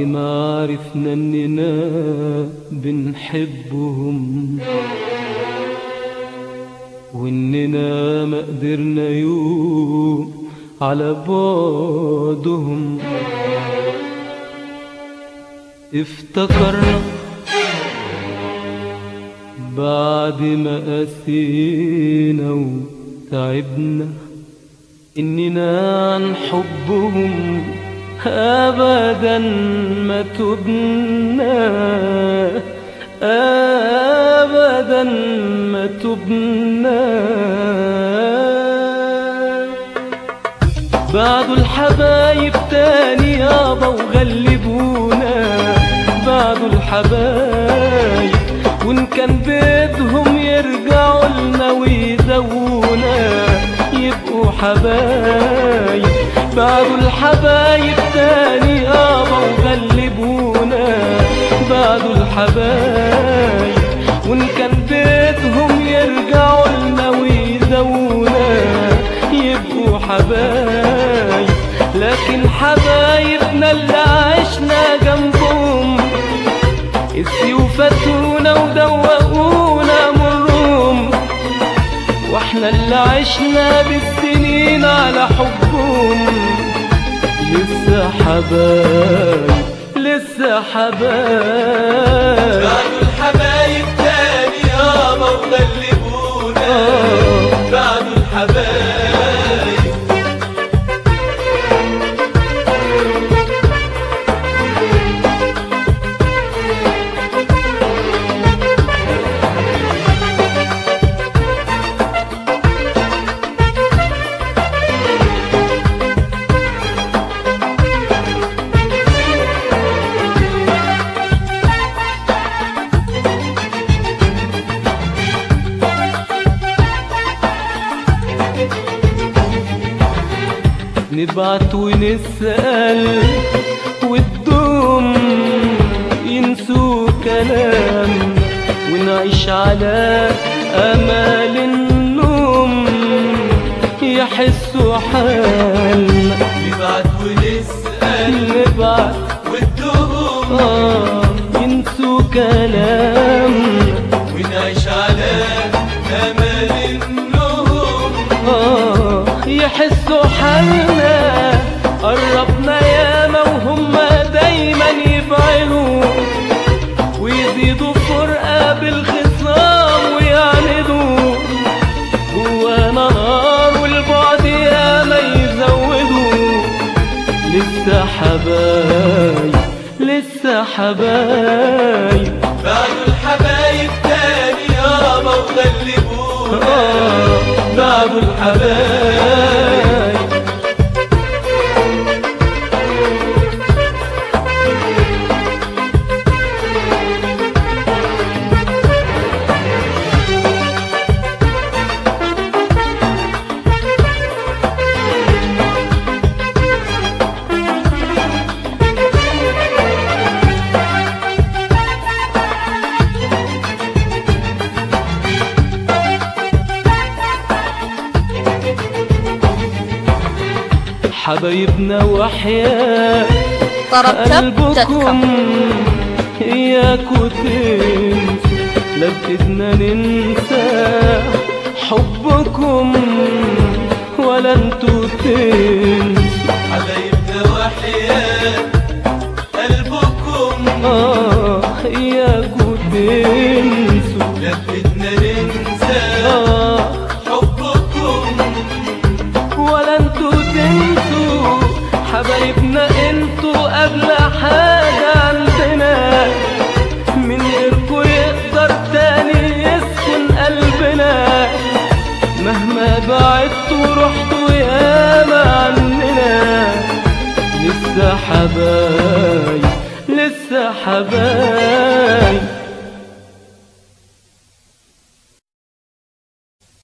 ما عرفنا اننا بنحبهم واننا ما قدرنا يوم على بعدهم افتكرنا بعد ما قسينا وتعبنا إننا عن حبهم أبدا ما تبنا أبدا ما تبنا بعدوا الحبايب تاني يابا وغلبونا بعدوا الحبايب وإن كان بدهم يرجعوا لنا ويزونا يبقوا حبايب بعدوا الحبايب تاني يابا وغلبونا بعدوا الحبايب وإن كان بدهم يرجعوا لنا ويزونا يبقوا حبايب لكن حبايبنا اللي عشنا جنبهم السيوف فاتونا ودوقونا مرهم واحنا اللي عشنا بالسنين على حبهم لسه حبايب لسه حبايب بعدوا الحبايب تاني يابا وغلبونا بعدوا الحبايب نبعت ونسأل والدم ينسوا كلام ونعيش على أمل النوم يحسوا حالنا نبعت ونسأل نبعت والدهوم آه ينسوا كلامنا ونعيش على أمل النوم آه يحسوا حالنا قربنا ياما وهم دايما يبعدوا ويزيدوا فرقة بالخصام ويعندوا جوانا نار والبعد ياما يزودوا لسه حبايب لسه حبايب بعدوا الحبايب تاني يابا وغلبونا آه بعدوا الحبايب حبايبنا وحياة طربتب دوت قلبكم كوم إياكوا تنسوا لا بإيدنا ننسى حبكم ولا انتوا تنسوا حبايبنا وحياة قلبكم آه إياكوا تنسوا لفتنا ننسى آه حبكم ولا انتوا تنسوا حبايبنا انتوا اغلى حاجة عندنا من غيركوا يقدر تاني يسكن قلبنا مهما بعدتوا رحتوا ياما عننا لسه حبايب لسه حبايب